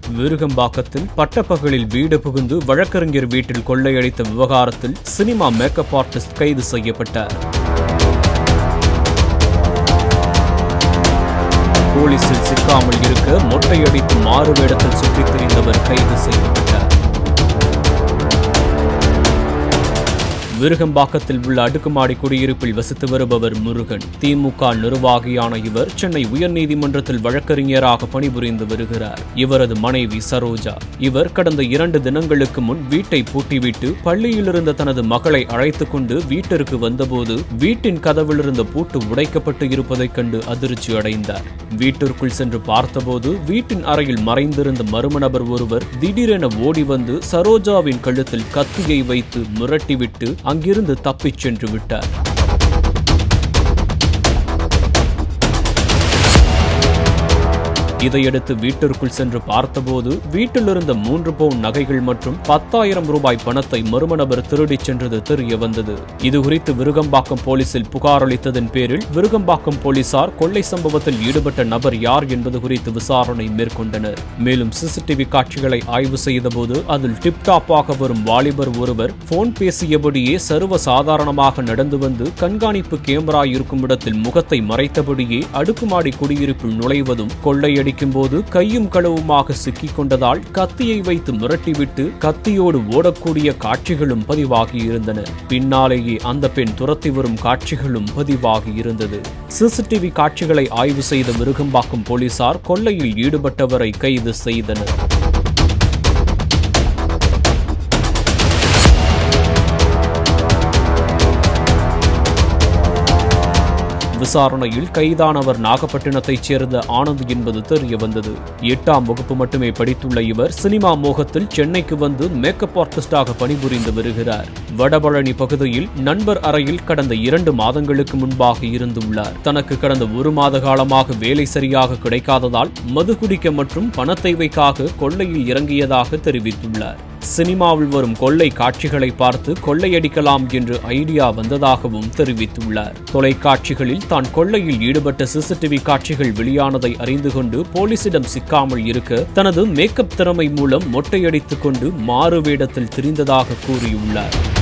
விருகம்பாக்கத்தில் பட்டப்பகலில் வீடு புகுந்து வழக்கறிஞர் வீட்டில் கொள்ளையடித்த விவகாரத்தில் சினிமா மேக்கப் ஆர்டிஸ்ட் கைது செய்யப்பட்டார் போலீசில் சிக்காமல் இருக்க மொட்டையடித்து மாறு வேடத்தில் சுற்றித் திரிந்தவர் கைது செய்யப்பட்டார் விருகம்பாக்கத்தில் உள்ள அடுக்குமாடி குடியிருப்பில் வசித்து வருபவர் முருகன் திமுக நிர்வாகியான இவர் சென்னை உயர்நீதிமன்றத்தில் வழக்கறிஞராக பணிபுரிந்து வருகிறார் இவரது மனைவி சரோஜா இவர் கடந்த இரண்டு தினங்களுக்கு முன் வீட்டை பூட்டிவிட்டு பள்ளியில் இருந்த தனது மகளை அழைத்துக் கொண்டு வீட்டிற்கு வந்தபோது வீட்டின் கதவில் இருந்த பூட்டு உடைக்கப்பட்டு இருப்பதைக் கண்டு அதிர்ச்சி அடைந்தார் வீட்டிற்குள் சென்று பார்த்தபோது வீட்டின் அறையில் மறைந்திருந்த மர்ம நபர் ஒருவர் திடீரென ஓடி வந்து சரோஜாவின் கழுத்தில் கத்தியை வைத்து மிரட்டிவிட்டு அங்கிருந்து தப்பிச் சென்று விட்டார் இதையடுத்து வீட்டிற்குள் சென்று பார்த்தபோது வீட்டில் இருந்த மூன்று பவுன் நகைகள் மற்றும் பத்தாயிரம் ரூபாய் பணத்தை மர்ம நபர் திருடிச் சென்றது தெரிய வந்தது இதுகுறித்து விருகம்பாக்கம் போலீசில் புகார் அளித்ததன் பேரில் விருகம்பாக்கம் போலீசார் கொள்ளை சம்பவத்தில் ஈடுபட்ட நபர் யார் என்பது குறித்து விசாரணை மேற்கொண்டனர் மேலும் சிசிடிவி காட்சிகளை ஆய்வு செய்தபோது அதில் டிப்டாப்பாக வரும் வாலிபர் ஒருவர் போன் பேசியபடியே சர்வ சாதாரணமாக நடந்து வந்து கண்காணிப்பு கேமரா இருக்கும் இடத்தில் முகத்தை மறைத்தபடியே அடுக்குமாடி குடியிருப்பில் நுழைவதும் கொள்ளையடி அடிக்கும் போது கையும் களவுமாக சிக்கிக் கொண்டதால் கத்தியை வைத்து மிரட்டிவிட்டு கத்தியோடு ஓடக்கூடிய காட்சிகளும் பதிவாகி இருந்தன பின்னாலேயே அந்த பெண் துரத்தி வரும் காட்சிகளும் பதிவாகி இருந்தது சிசிடிவி காட்சிகளை ஆய்வு செய்த விருகம்பாக்கம் போலீசார் கொள்ளையில் ஈடுபட்டவரை கைது செய்தனர் விசாரணையில் கைதானவர் நாகப்பட்டினத்தைச் சேர்ந்த ஆனந்த் என்பது தெரிய வந்தது எட்டாம் வகுப்பு மட்டுமே படித்துள்ள இவர் சினிமா மோகத்தில் சென்னைக்கு வந்து மேக்கப் ஆர்டிஸ்டாக பணிபுரிந்து வருகிறார் வடபழனி பகுதியில் நண்பர் அறையில் கடந்த இரண்டு மாதங்களுக்கு முன்பாக இருந்துள்ளார் தனக்கு கடந்த ஒரு மாத காலமாக வேலை சரியாக கிடைக்காததால் மது குடிக்க மற்றும் பணத்தேவைக்காக கொள்ளையில் இறங்கியதாக தெரிவித்துள்ளார் சினிமாவில் வரும் கொள்ளை காட்சிகளை பார்த்து கொள்ளையடிக்கலாம் என்று ஐடியா வந்ததாகவும் தெரிவித்துள்ளார் தொலைக்காட்சிகளில் தான் கொள்ளையில் ஈடுபட்ட சிசிடிவி காட்சிகள் வெளியானதை அறிந்து கொண்டு போலீசிடம் சிக்காமல் இருக்க தனது மேக்கப் திறமை மூலம் மொட்டையடித்துக் கொண்டு மாறு வேடத்தில் திரிந்ததாக கூறியுள்ளார்